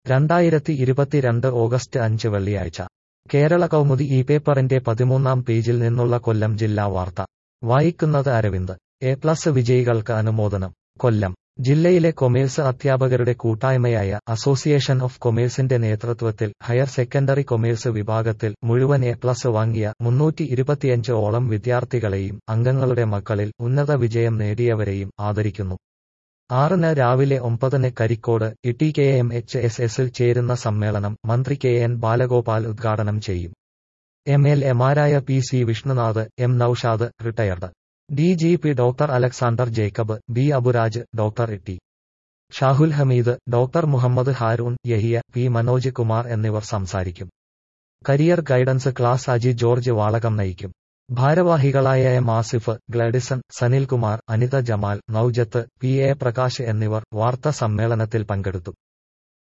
രണ്ടായിരത്തി ഇരുപത്തിരണ്ട് ഓഗസ്റ്റ് അഞ്ച് വെള്ളിയാഴ്ച കേരള കൗമുദി ഈ പേപ്പറിന്റെ പതിമൂന്നാം പേജിൽ നിന്നുള്ള കൊല്ലം ജില്ലാ വാർത്ത വായിക്കുന്നത് അരവിന്ദ് എ പ്ലസ് വിജയികൾക്ക് അനുമോദനം കൊല്ലം ജില്ലയിലെ കൊമേഴ്സ് അധ്യാപകരുടെ കൂട്ടായ്മയായ അസോസിയേഷൻ ഓഫ് കൊമേഴ്സിന്റെ നേതൃത്വത്തിൽ ഹയർ സെക്കൻഡറി കൊമേഴ്സ് വിഭാഗത്തിൽ മുഴുവൻ എ പ്ലസ് വാങ്ങിയ മുന്നൂറ്റി ഇരുപത്തിയഞ്ച് ഓളം വിദ്യാർത്ഥികളെയും അംഗങ്ങളുടെ മക്കളിൽ ഉന്നത വിജയം നേടിയവരെയും ആദരിക്കുന്നു ആറിന് രാവിലെ ഒമ്പതിന് കരിക്കോട് ഇടി കെ എം എച്ച് എസ് എസിൽ ചേരുന്ന സമ്മേളനം മന്ത്രി കെ എൻ ബാലഗോപാൽ ഉദ്ഘാടനം ചെയ്യും എം എൽ എമാരായ P C Vishnunath M Naushad retired D G P doctor Alexander Jacob B Aburaj doctor T Shahul Hameed doctor Muhammad Haroon Yahya P Manoj Kumar എന്നിവർ സംസാരിക്കും career guidance class Aji George Valakam നയിക്കും ഭാരവാഹികളായ M Asif Gladson Sanilkumar Anitha Jamal Noujath P A Prakash എന്നിവർ വാർത്താ സമ്മേളനത്തിൽ പങ്കെടുത്തു